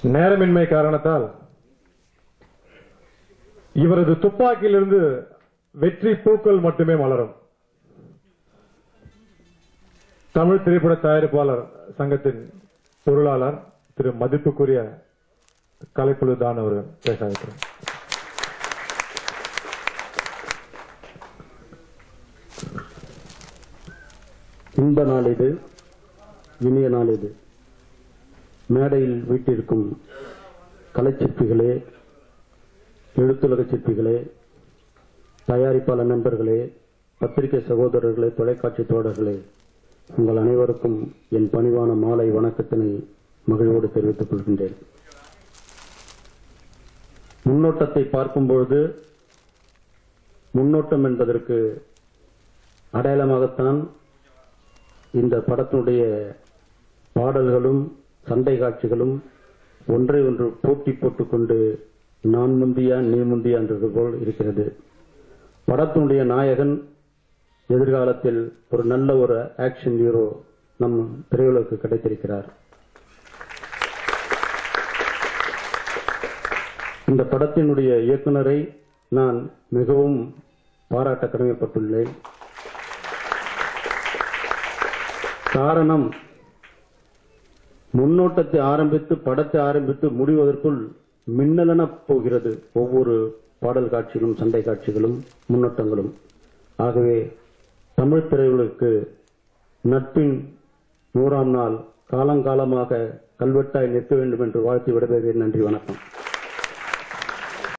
நேரமின்மை காரணத்தால் இவரது துப்பாக்கியிலிருந்து வெற்றி பூக்கள் மட்டுமே மலரும் தமிழ் திரைப்பட தயாரிப்பாளர் சங்கத்தின் பொருளாளர் திரு மதிப்புக்குரிய கலைக்குழு தான் அவர்கள் பேச இருக்கிறார் இன்ப நாள் இது இனிய நாள் இது மேடையில் வீட்டிற்கும் கலைச்சிற்பிகளே எழுத்துலக சிற்பிகளே தயாரிப்பாளர் நண்பர்களே பத்திரிகை சகோதரர்களே தொலைக்காட்சி தோழர்களே உங்கள் அனைவருக்கும் என் பணிவான மாலை வணக்கத்தினை மகிழ்வோடு தெரிவித்துக் கொள்கின்றேன் முன்னோட்டத்தை பார்க்கும்பொழுது முன்னோட்டம் என்பதற்கு அடையாளமாகத்தான் இந்த படத்தினுடைய பாடல்களும் சண்டை காட்சிகளும் ஒன்றை ஒன்று போட்டி போட்டுக்கொண்டு நான் முந்தியா நீ முந்தியா என்றது போல் இருக்கிறது படத்தினுடைய நாயகன் எதிர்காலத்தில் ஒரு நல்ல ஒரு ஆக்ஷன் ஹீரோ நம் திரையுலகுக்கு கிடைத்திருக்கிறார் இந்த படத்தினுடைய இயக்குனரை நான் மிகவும் பாராட்ட கடமைப்பட்டுள்ளேன் காரணம் முன்னோட்டத்தை ஆரம்பித்து படத்தை ஆரம்பித்து முடிவதற்குள் மின்னலென போகிறது ஒவ்வொரு பாடல் காட்சிகளும் சண்டை காட்சிகளும் முன்னோட்டங்களும் ஆகவே தமிழ் திரையுலகுக்கு நட்பின் நூறாம் நாள் காலங்காலமாக கல்வெட்டாய் நிற்க வேண்டும் என்று வாழ்த்தி விடைபெறுகிறேன் நன்றி வணக்கம்